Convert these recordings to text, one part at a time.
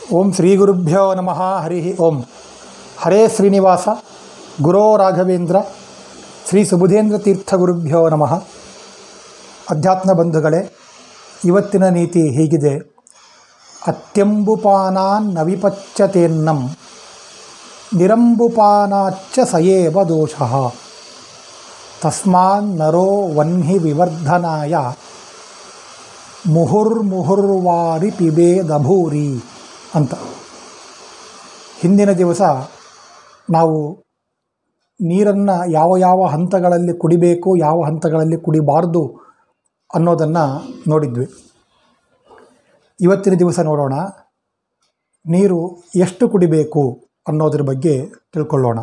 ಓಂ ಶ್ರೀ ಗುರುಭ್ಯೋ ನಮಃ ಹರಿ ಓಂ ಹರೇ ಶ್ರೀನಿವಾಸ ಗುರೋ ರಾಘವೇಂದ್ರ ಶ್ರೀ ಸುಬುಧೇಂದ್ರ ತೀರ್ಥ ಗುರುಭ್ಯೋ ನಮಃ ಅಧ್ಯಾತ್ಮ ಬಂಧುಗಳೇ ಇವತ್ತಿನ ನೀತಿ ಹೀಗಿದೆ ಅತ್ಯಂಬುಪಾನಾನ್ ನವಿಪಚ್ಚತೇನ್ನಂ ನಿರಂಬುಪಾನಾಚ್ಚ ಸಯೇವ ದೋಷಃ ತಸ್ಮಾನ್ ನರೋ ವನ್ಹಿ ವಿವರ್ಧನಾಯ ಮುಹುರ್ಮುಹುರ್ವಾರಿ ಪಿಬೇದಭೂರಿ ಅಂತ ಹಿಂದಿನ ದಿವಸ ನಾವು ನೀರನ್ನು ಯಾವ ಯಾವ ಹಂತಗಳಲ್ಲಿ ಕುಡಿಬೇಕು ಯಾವ ಹಂತಗಳಲ್ಲಿ ಕುಡಿಬಾರ್ದು ಅನ್ನೋದನ್ನು ನೋಡಿದ್ವಿ ಇವತ್ತಿನ ದಿವಸ ನೋಡೋಣ ನೀರು ಎಷ್ಟು ಕುಡಿಬೇಕು ಅನ್ನೋದ್ರ ಬಗ್ಗೆ ತಿಳ್ಕೊಳ್ಳೋಣ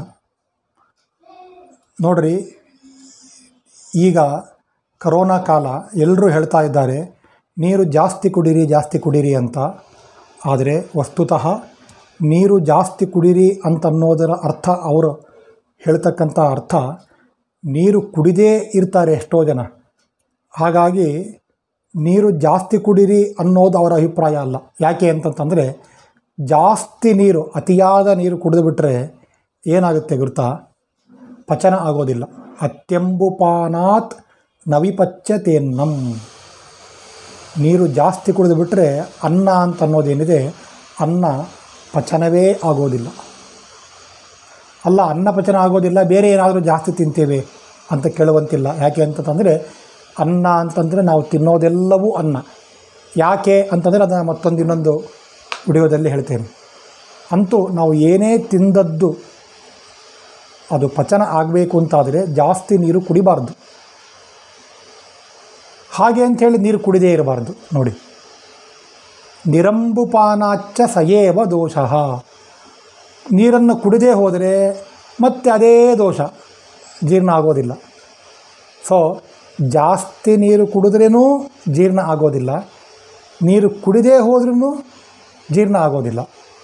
ನೋಡ್ರಿ ಈಗ ಕರೋನಾ ಕಾಲ ಎಲ್ಲರೂ ಹೇಳ್ತಾ ಇದ್ದಾರೆ ನೀರು ಜಾಸ್ತಿ ಕುಡೀರಿ ಜಾಸ್ತಿ ಕುಡೀರಿ ಅಂತ ಆದರೆ ವಸ್ತುತಃ ನೀರು ಜಾಸ್ತಿ ಕುಡೀರಿ ಅಂತನ್ನೋದರ ಅರ್ಥ ಅವರು ಹೇಳ್ತಕ್ಕಂಥ ಅರ್ಥ ನೀರು ಕುಡಿದೇ ಇರ್ತಾರೆ ಎಷ್ಟೋ ಜನ ಹಾಗಾಗಿ ನೀರು ಜಾಸ್ತಿ ಕುಡೀರಿ ಅನ್ನೋದು ಅವರ ಅಭಿಪ್ರಾಯ ಅಲ್ಲ ಯಾಕೆ ಅಂತಂತಂದರೆ ಜಾಸ್ತಿ ನೀರು ಅತಿಯಾದ ನೀರು ಕುಡಿದು ಬಿಟ್ಟರೆ ಏನಾಗುತ್ತೆ ಗೊತ್ತಾ ಪಚನ ಆಗೋದಿಲ್ಲ ಅತ್ಯಂಬುಪಾನಾತ್ ನವಿಪಚ್ಚತೇನ್ನಂ ನೀರು ಜಾಸ್ತಿ ಕುಡಿದು ಬಿಟ್ಟರೆ ಅನ್ನ ಅಂತ ಅನ್ನೋದೇನಿದೆ ಅನ್ನ ಪಚನವೇ ಆಗೋದಿಲ್ಲ ಅಲ್ಲ ಅನ್ನ ಪಚನ ಆಗೋದಿಲ್ಲ ಬೇರೆ ಏನಾದರೂ ಜಾಸ್ತಿ ತಿಂತೇವೆ ಅಂತ ಕೇಳುವಂತಿಲ್ಲ ಯಾಕೆ ಅಂತಂದರೆ ಅನ್ನ ಅಂತಂದರೆ ನಾವು ತಿನ್ನೋದೆಲ್ಲವೂ ಅನ್ನ ಯಾಕೆ ಅಂತಂದರೆ ಅದನ್ನು ಮತ್ತೊಂದು ಇನ್ನೊಂದು ವಿಡಿಯೋದಲ್ಲಿ ಹೇಳ್ತೇನೆ ಅಂತೂ ನಾವು ಏನೇ ತಿಂದದ್ದು ಅದು ಪಚನ ಆಗಬೇಕು ಅಂತಾದರೆ ಜಾಸ್ತಿ ನೀರು ಕುಡಿಬಾರ್ದು ಹಾಗೆ ಅಂಥೇಳಿ ನೀರು ಕುಡಿದೇ ಇರಬಾರ್ದು ನೋಡಿ ನಿರಂಬುಪಾನಾಚ್ಚ ಸಯೇವ ದೋಷ ನೀರನ್ನು ಕುಡಿದೇ ಹೋದರೆ ಮತ್ತೆ ಅದೇ ದೋಷ ಜೀರ್ಣ ಆಗೋದಿಲ್ಲ ಸೊ ಜಾಸ್ತಿ ನೀರು ಕುಡಿದ್ರೂ ಜೀರ್ಣ ಆಗೋದಿಲ್ಲ ನೀರು ಕುಡಿದೇ ಹೋದ್ರೂ ಜೀರ್ಣ ಆಗೋದಿಲ್ಲ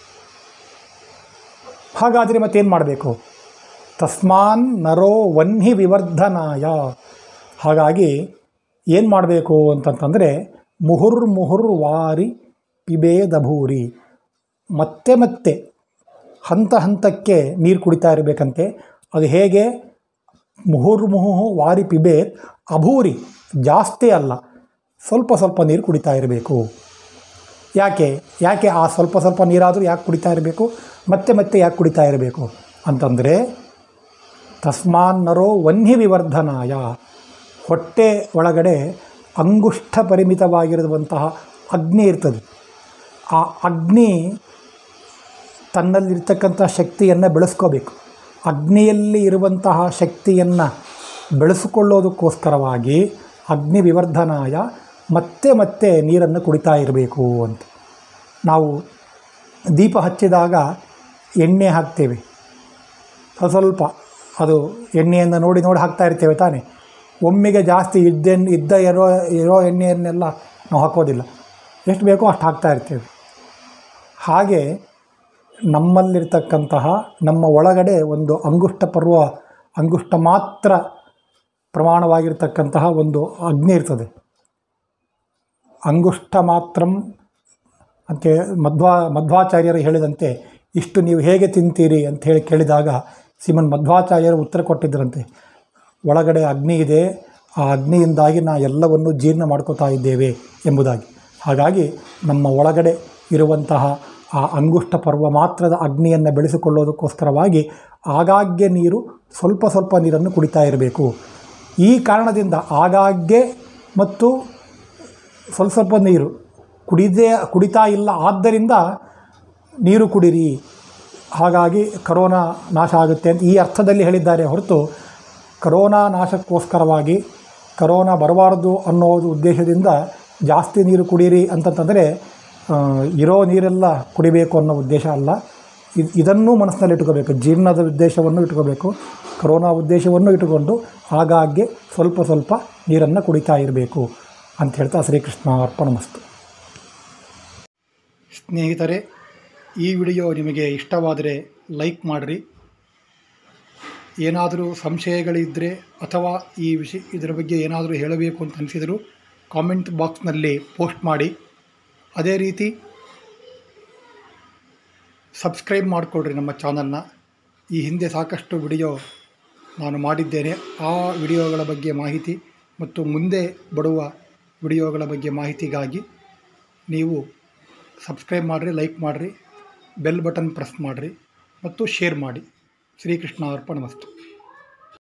ಹಾಗಾದರೆ ಮತ್ತೇನು ಮಾಡಬೇಕು ತಸ್ಮಾನ್ ನರೋ ವನ್ಹಿ ವಿವರ್ಧನಾಯ ಹಾಗಾಗಿ ಏನು ಮಾಡಬೇಕು ಅಂತಂತಂದರೆ ಮುಹುರ್ ಮುಹುರ್ ವಾರಿ ಪಿಬೇದಭೂರಿ ಮತ್ತೆ ಮತ್ತೆ ಹಂತ ಹಂತಕ್ಕೆ ನೀರು ಕುಡಿತಾ ಇರಬೇಕಂತೆ ಅದು ಹೇಗೆ ಮುಹುರ್ಮುಹು ವಾರಿ ಪಿಬೇತ್ ಅಭೂರಿ ಜಾಸ್ತಿ ಅಲ್ಲ ಸ್ವಲ್ಪ ಸ್ವಲ್ಪ ನೀರು ಕುಡಿತಾ ಇರಬೇಕು ಯಾಕೆ ಯಾಕೆ ಆ ಸ್ವಲ್ಪ ಸ್ವಲ್ಪ ನೀರಾದರೂ ಯಾಕೆ ಕುಡಿತಾ ಇರಬೇಕು ಮತ್ತೆ ಮತ್ತೆ ಯಾಕೆ ಕುಡಿತಾ ಇರಬೇಕು ಅಂತಂದರೆ ತಸ್ಮಾನ್ನರೋ ವನ್ಹಿ ವಿವರ್ಧನಾಯ ಹೊಟ್ಟೆ ಒಳಗಡೆ ಅಂಗುಷ್ಠ ಪರಿಮಿತವಾಗಿರುವಂತಹ ಅಗ್ನಿ ಇರ್ತದೆ ಆ ಅಗ್ನಿ ತನ್ನಲ್ಲಿರ್ತಕ್ಕಂಥ ಶಕ್ತಿಯನ್ನು ಬೆಳೆಸ್ಕೋಬೇಕು ಅಗ್ನಿಯಲ್ಲಿ ಇರುವಂತಹ ಶಕ್ತಿಯನ್ನು ಬೆಳೆಸಿಕೊಳ್ಳೋದಕ್ಕೋಸ್ಕರವಾಗಿ ಅಗ್ನಿ ವಿವರ್ಧನಾಯ ಮತ್ತೆ ಮತ್ತೆ ನೀರನ್ನು ಕುಡಿತಾ ಇರಬೇಕು ಅಂತ ನಾವು ದೀಪ ಹಚ್ಚಿದಾಗ ಎಣ್ಣೆ ಹಾಕ್ತೇವೆ ಸ್ವಲ್ಪ ಅದು ಎಣ್ಣೆಯನ್ನು ನೋಡಿ ನೋಡಿ ಹಾಕ್ತಾ ಇರ್ತೇವೆ ತಾನೇ ಒಮ್ಮೆಗೆ ಜಾಸ್ತಿ ಇದ್ದೆಣ್ಣೆ ಇದ್ದ ಇರೋ ಇರೋ ಎಣ್ಣೆಯನ್ನೆಲ್ಲ ನಾವು ಹಾಕೋದಿಲ್ಲ ಎಷ್ಟು ಬೇಕೋ ಅಷ್ಟು ಹಾಕ್ತಾ ಇರ್ತೇವೆ ಹಾಗೆ ನಮ್ಮಲ್ಲಿರ್ತಕ್ಕಂತಹ ನಮ್ಮ ಒಳಗಡೆ ಒಂದು ಅಂಗುಷ್ಟ ಪರ್ವ ಅಂಗುಷ್ಟ ಮಾತ್ರ ಪ್ರಮಾಣವಾಗಿರ್ತಕ್ಕಂತಹ ಒಂದು ಅಗ್ನಿ ಇರ್ತದೆ ಅಂಗುಷ್ಟ ಮಾತ್ರಂ ಅಂತ ಮಧ್ವಾ ಮಧ್ವಾಚಾರ್ಯರು ಹೇಳಿದಂತೆ ಇಷ್ಟು ನೀವು ಹೇಗೆ ತಿಂತೀರಿ ಅಂತ ಹೇಳಿ ಕೇಳಿದಾಗ ಶ್ರೀಮನ್ ಮಧ್ವಾಚಾರ್ಯರು ಉತ್ತರ ಕೊಟ್ಟಿದ್ದರಂತೆ ಒಳಗಡೆ ಅಗ್ನಿ ಇದೆ ಆ ಅಗ್ನಿಯಿಂದಾಗಿ ನಾ ಎಲ್ಲವನ್ನು ಜೀರ್ಣ ಮಾಡ್ಕೋತಾ ಇದ್ದೇವೆ ಎಂಬುದಾಗಿ ಹಾಗಾಗಿ ನಮ್ಮ ಒಳಗಡೆ ಇರುವಂತಹ ಆ ಅಂಗುಷ್ಟ ಪರ್ವ ಮಾತ್ರದ ಅಗ್ನಿಯನ್ನು ಬೆಳೆಸಿಕೊಳ್ಳೋದಕ್ಕೋಸ್ಕರವಾಗಿ ಆಗಾಗ್ಗೆ ನೀರು ಸ್ವಲ್ಪ ಸ್ವಲ್ಪ ನೀರನ್ನು ಕುಡಿತಾ ಇರಬೇಕು ಈ ಕಾರಣದಿಂದ ಆಗಾಗ್ಗೆ ಮತ್ತು ಸ್ವಲ್ಪ ಸ್ವಲ್ಪ ನೀರು ಕುಡಿದೇ ಕುಡಿತಾ ಇಲ್ಲ ಆದ್ದರಿಂದ ನೀರು ಕುಡಿರಿ ಹಾಗಾಗಿ ಕರೋನಾ ನಾಶ ಆಗುತ್ತೆ ಅಂತ ಈ ಅರ್ಥದಲ್ಲಿ ಹೇಳಿದ್ದಾರೆ ಹೊರತು ಕರೋನಾ ನಾಶಕ್ಕೋಸ್ಕರವಾಗಿ ಕರೋನಾ ಬರಬಾರ್ದು ಅನ್ನೋದು ಉದ್ದೇಶದಿಂದ ಜಾಸ್ತಿ ನೀರು ಕುಡೀರಿ ಅಂತಂತಂದರೆ ಇರೋ ನೀರೆಲ್ಲ ಕುಡಿಬೇಕು ಅನ್ನೋ ಉದ್ದೇಶ ಅಲ್ಲ ಇದು ಇದನ್ನೂ ಮನಸ್ಸಿನಲ್ಲಿ ಇಟ್ಕೋಬೇಕು ಜೀರ್ಣದ ಉದ್ದೇಶವನ್ನು ಇಟ್ಕೋಬೇಕು ಕರೋನಾ ಉದ್ದೇಶವನ್ನು ಇಟ್ಟುಕೊಂಡು ಆಗಾಗ್ಗೆ ಸ್ವಲ್ಪ ಸ್ವಲ್ಪ ನೀರನ್ನು ಕುಡಿತಾ ಇರಬೇಕು ಅಂತ ಹೇಳ್ತಾ ಶ್ರೀಕೃಷ್ಣ ಅರ್ಪಣಮಸ್ತು ಸ್ನೇಹಿತರೆ ಈ ವಿಡಿಯೋ ನಿಮಗೆ ಇಷ್ಟವಾದರೆ ಲೈಕ್ ಮಾಡಿರಿ ಏನಾದರೂ ಸಂಶಯಗಳಿದ್ದರೆ ಅಥವಾ ಈ ವಿಷಯ ಇದರ ಬಗ್ಗೆ ಏನಾದರೂ ಹೇಳಬೇಕು ಅಂತ ಅನಿಸಿದರೂ ಕಾಮೆಂಟ್ ಬಾಕ್ಸ್ನಲ್ಲಿ ಪೋಸ್ಟ್ ಮಾಡಿ ಅದೇ ರೀತಿ ಸಬ್ಸ್ಕ್ರೈಬ್ ಮಾಡಿಕೊಡ್ರಿ ನಮ್ಮ ಚಾನಲ್ನ ಈ ಹಿಂದೆ ಸಾಕಷ್ಟು ವಿಡಿಯೋ ನಾನು ಮಾಡಿದ್ದೇನೆ ಆ ವಿಡಿಯೋಗಳ ಬಗ್ಗೆ ಮಾಹಿತಿ ಮತ್ತು ಮುಂದೆ ಬರುವ ವಿಡಿಯೋಗಳ ಬಗ್ಗೆ ಮಾಹಿತಿಗಾಗಿ ನೀವು ಸಬ್ಸ್ಕ್ರೈಬ್ ಮಾಡಿರಿ ಲೈಕ್ ಮಾಡಿರಿ ಬೆಲ್ ಬಟನ್ ಪ್ರೆಸ್ ಮಾಡಿರಿ ಮತ್ತು ಶೇರ್ ಮಾಡಿ ಶ್ರೀಕೃಷ್ಣ ಅರ್ಪಣಮಸ್ತು